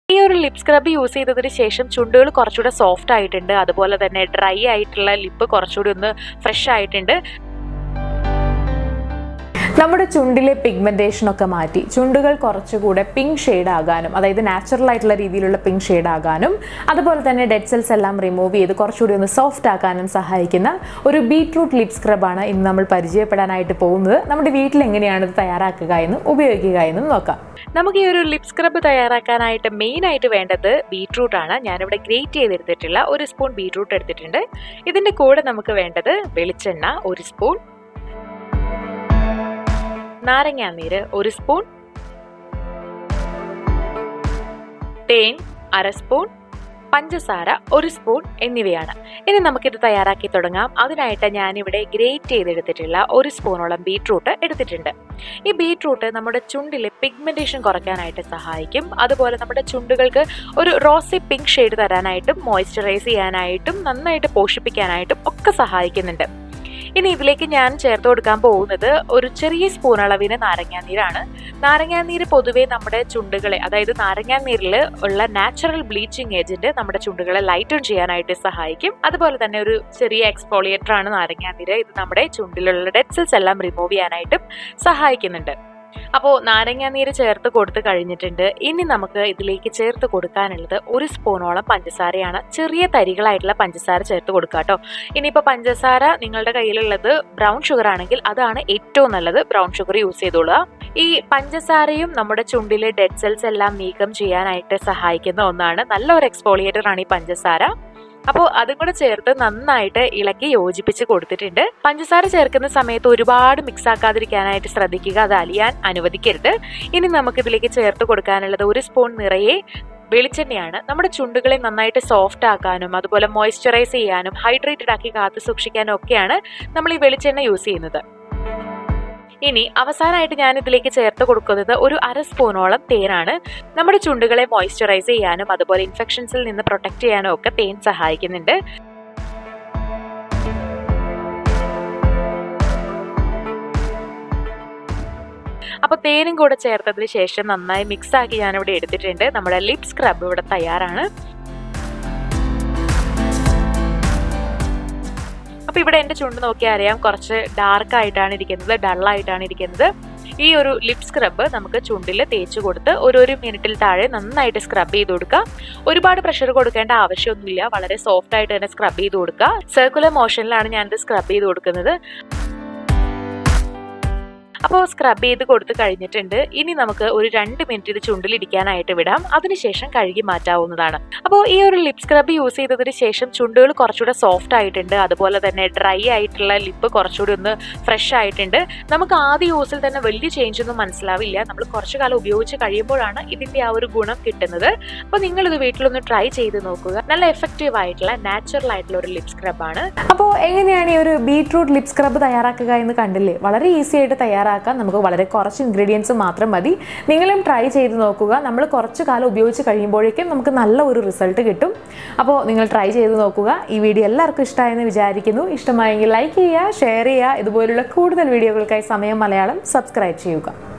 ഈ ഒരു lip scrub use ചെയ്തതിന് ശേഷം ചുണ്ടുകൾ കുറച്ചുകൂടെ സോഫ്റ്റ് ആയിട്ടുണ്ട് അതുപോലെ തന്നെ ഡ്രൈ ആയിട്ടുള്ള ലിപ്പ് കുറച്ചുകൂടി ഒന്ന് ഫ്രഷ് ആയിട്ടുണ്ട് നമ്മുടെ ചുണ്ടിലെ പിഗ്മെന്റേഷൻ ഒക്കെ മാറ്റി ചുണ്ടുകൾ കുറച്ചുകൂടെ പിങ്ക് ഷെയ്ഡ് ആകാനും അതായത് നാച്ചുറൽ ആയിട്ടുള്ള രീതിയിലുള്ള പിങ്ക് ഷെയ്ഡ് ആകാനും അതുപോലെ തന്നെ ഡെഡ് സെൽസ് എല്ലാം റിമൂവ് ചെയ്ത് കുറച്ചുകൂടി ഒന്ന് സോഫ്റ്റ് ആക്കാനും സഹായിക്കുന്ന ഒരു ബീട്രൂട്ട് ലിപ് സ്ക്രബാണ് ഇന്ന് നമ്മൾ പരിചയപ്പെടാനായിട്ട് പോകുന്നത് നമ്മുടെ വീട്ടിൽ എങ്ങനെയാണ് ഇത് തയ്യാറാക്കുക എന്നും ഉപയോഗിക്കുക എന്നും നോക്കാം നമുക്ക് ഈ ഒരു ലിപ് സ്ക്രബ് തയ്യാറാക്കാനായിട്ട് മെയിൻ ആയിട്ട് വേണ്ടത് ബീട്രൂട്ട് ആണ് ഞാനിവിടെ ഗ്രേറ്റ് ചെയ്തെടുത്തിട്ടുള്ള ഒരു സ്പൂൺ ബീട്രൂട്ട് എടുത്തിട്ടുണ്ട് ഇതിന്റെ കൂടെ നമുക്ക് വേണ്ടത് വെളിച്ചെണ്ണ ഒരു സ്പൂൺ നാരങ്ങാനീര് ഒരു സ്പൂൺ തേൻ അര സ്പൂൺ പഞ്ചസാര ഒരു സ്പൂൺ എന്നിവയാണ് ഇനി നമുക്കിത് തയ്യാറാക്കി തുടങ്ങാം അതിനായിട്ട് ഞാനിവിടെ ഗ്രേറ്റ് ചെയ്തെടുത്തിട്ടുള്ള ഒരു സ്പൂണോളം ബീട്രൂട്ട് എടുത്തിട്ടുണ്ട് ഈ ബീട്രൂട്ട് നമ്മുടെ ചുണ്ടിലെ പിഗ്മെന്റേഷൻ കുറയ്ക്കാനായിട്ട് സഹായിക്കും അതുപോലെ നമ്മുടെ ചുണ്ടുകൾക്ക് ഒരു റോസി പിങ്ക് ഷെയ്ഡ് തരാനായിട്ടും മോയ്സ്ചറൈസ് ചെയ്യാനായിട്ടും നന്നായിട്ട് പോഷിപ്പിക്കാനായിട്ടും ഒക്കെ സഹായിക്കുന്നുണ്ട് ഇനി ഇതിലേക്ക് ഞാൻ ചേർത്ത് കൊടുക്കാൻ പോകുന്നത് ഒരു ചെറിയ സ്പൂൺ അളവിന് നാരങ്ങാനീരാണ് നാരങ്ങാനീര് പൊതുവേ നമ്മുടെ ചുണ്ടുകളെ അതായത് നാരങ്ങാനീരിൽ ഉള്ള നാച്ചുറൽ ബ്ലീച്ചിങ് ഏജന്റ് നമ്മുടെ ചുണ്ടുകളെ ലൈറ്റൺ ചെയ്യാനായിട്ട് സഹായിക്കും അതുപോലെ തന്നെ ഒരു ചെറിയ എക്സ്പോളിയേറ്റർ ആണ് നാരങ്ങാനീര് ഇത് നമ്മുടെ ചുണ്ടിലുള്ള ഡെഡ് സെൽസ് എല്ലാം റിമൂവ് ചെയ്യാനായിട്ടും സഹായിക്കുന്നുണ്ട് അപ്പോൾ നാരങ്ങാനീര് ചേർത്ത് കൊടുത്ത് കഴിഞ്ഞിട്ടുണ്ട് ഇനി നമുക്ക് ഇതിലേക്ക് ചേർത്ത് കൊടുക്കാനുള്ളത് ഒരു സ്പൂണോളം പഞ്ചസാരയാണ് ചെറിയ തരികളായിട്ടുള്ള പഞ്ചസാര ചേർത്ത് കൊടുക്കുക കേട്ടോ ഇനിയിപ്പോൾ പഞ്ചസാര നിങ്ങളുടെ കയ്യിലുള്ളത് ബ്രൗൺ ഷുഗർ ആണെങ്കിൽ അതാണ് ഏറ്റവും നല്ലത് ബ്രൗൺ ഷുഗർ യൂസ് ചെയ്തോളുക ഈ പഞ്ചസാരയും നമ്മുടെ ചുണ്ടിലെ ഡെഡ് സെൽസ് എല്ലാം നീക്കം ചെയ്യാനായിട്ട് സഹായിക്കുന്ന ഒന്നാണ് നല്ലൊരു എക്സ്പോളിയേറ്റർ ആണ് ഈ പഞ്ചസാര അപ്പോൾ അതും കൂടെ ചേർത്ത് നന്നായിട്ട് ഇളക്കി യോജിപ്പിച്ച് കൊടുത്തിട്ടുണ്ട് പഞ്ചസാര ചേർക്കുന്ന സമയത്ത് ഒരുപാട് മിക്സ് ആക്കാതിരിക്കാനായിട്ട് ശ്രദ്ധിക്കുക അത് അലിയാൻ അനുവദിക്കരുത് ഇനി നമുക്ക് ഇതിലേക്ക് ചേർത്ത് കൊടുക്കാനുള്ളത് ഒരു സ്പൂൺ നിറയെ വെളിച്ചെണ്ണയാണ് നമ്മുടെ ചുണ്ടുകളെ നന്നായിട്ട് സോഫ്റ്റ് ആക്കാനും അതുപോലെ മോയ്സ്ചറൈസ് ചെയ്യാനും ഹൈഡ്രേറ്റഡ് ആക്കി കാത്തു സൂക്ഷിക്കാനും ഒക്കെയാണ് നമ്മൾ ഈ വെളിച്ചെണ്ണ യൂസ് ചെയ്യുന്നത് ഇനി അവസാനമായിട്ട് ഞാൻ ഇതിലേക്ക് ചേർത്ത് കൊടുക്കുന്നത് ഒരു അര സ്പൂണോളം തേനാണ് നമ്മുടെ ചുണ്ടുകളെ മോയ്സ്ചറൈസ് ചെയ്യാനും അതുപോലെ ഇൻഫെക്ഷൻസിൽ നിന്ന് പ്രൊട്ടക്ട് ചെയ്യാനും ഒക്കെ തേൻ സഹായിക്കുന്നുണ്ട് അപ്പൊ തേനും കൂടെ ചേർത്തതിന് ശേഷം നന്നായി മിക്സ് ആക്കി ഞാനിവിടെ എടുത്തിട്ടുണ്ട് നമ്മുടെ ലിപ് സ്ക്രബ് ഇവിടെ തയ്യാറാണ് അപ്പൊ ഇവിടെ എന്റെ ചുണ്ട് നോക്കിയാൽ അറിയാം കുറച്ച് ഡാർക്ക് ആയിട്ടാണ് ഇരിക്കുന്നത് ഡൾ ആയിട്ടാണ് ഇരിക്കുന്നത് ഈ ഒരു ലിപ് സ്ക്രബ് നമുക്ക് ചുണ്ടിൽ തേച്ച് കൊടുത്ത് ഒരു ഒരു മിനിറ്റിൽ താഴെ നന്നായിട്ട് സ്ക്രബ് ചെയ്ത് കൊടുക്കുക ഒരുപാട് പ്രഷർ കൊടുക്കേണ്ട ആവശ്യമൊന്നുമില്ല വളരെ സോഫ്റ്റ് ആയിട്ട് തന്നെ സ്ക്രബ് ചെയ്ത് കൊടുക്കുക സർക്കുലർ മോഷനിലാണ് ഞാനിത് സ്ക്രബ് ചെയ്ത് കൊടുക്കുന്നത് അപ്പോൾ സ്ക്രബ് ചെയ്ത് കൊടുത്ത് കഴിഞ്ഞിട്ടുണ്ട് ഇനി നമുക്ക് ഒരു രണ്ട് മിനിറ്റ് ഇത് ചുണ്ടിലിരിക്കാനായിട്ട് വിടാം അതിനുശേഷം കഴുകി മാറ്റാവുന്നതാണ് അപ്പോൾ ഈ ഒരു ലിപ് സ്ക്രബ് യൂസ് ചെയ്തതിന് ശേഷം ചുണ്ടുകൾ കുറച്ചുകൂടെ സോഫ്റ്റ് ആയിട്ടുണ്ട് അതുപോലെ തന്നെ ഡ്രൈ ആയിട്ടുള്ള ലിപ്പ് കുറച്ചുകൂടി ഒന്ന് ഫ്രഷ് ആയിട്ടുണ്ട് നമുക്ക് ആദ്യ യൂസിൽ തന്നെ വലിയ ചേഞ്ച് ഒന്നും മനസ്സിലാവില്ല നമ്മൾ കുറച്ചു കാലം ഉപയോഗിച്ച് കഴിയുമ്പോഴാണ് ഇതിന്റെ ആ ഒരു ഗുണം കിട്ടുന്നത് അപ്പോൾ നിങ്ങൾ ഇത് വീട്ടിലൊന്ന് ട്രൈ ചെയ്ത് നോക്കുക നല്ല എഫക്റ്റീവ് ആയിട്ടുള്ള നാച്ചുറൽ ആയിട്ടുള്ള ഒരു ലിപ് സ്ക്രബാണ് അപ്പോൾ എങ്ങനെയാണ് ഈ ഒരു ബീട്രൂട്ട് ലിപ് സ്ക്രബ് തയ്യാറാക്കുക എന്ന് കണ്ടില്ലേ വളരെ ഈസി ആയിട്ട് തയ്യാറാക്കാം നമുക്ക് വളരെ കുറച്ച് ഇൻഗ്രീഡിയൻസ് മാത്രം മതി നിങ്ങളും ട്രൈ ചെയ്ത് നോക്കുക നമ്മൾ കുറച്ച് കാലം ഉപയോഗിച്ച് കഴിയുമ്പോഴേക്കും നമുക്ക് നല്ല ഒരു റിസൾട്ട് കിട്ടും അപ്പോൾ നിങ്ങൾ ട്രൈ ചെയ്ത് നോക്കുക ഈ വീഡിയോ എല്ലാവർക്കും ഇഷ്ടമായെന്ന് വിചാരിക്കുന്നു ഇഷ്ടമായെങ്കിൽ ലൈക്ക് ചെയ്യുക ഷെയർ ചെയ്യുക ഇതുപോലുള്ള കൂടുതൽ വീഡിയോകൾക്കായി സമയം മലയാളം സബ്സ്ക്രൈബ് ചെയ്യുക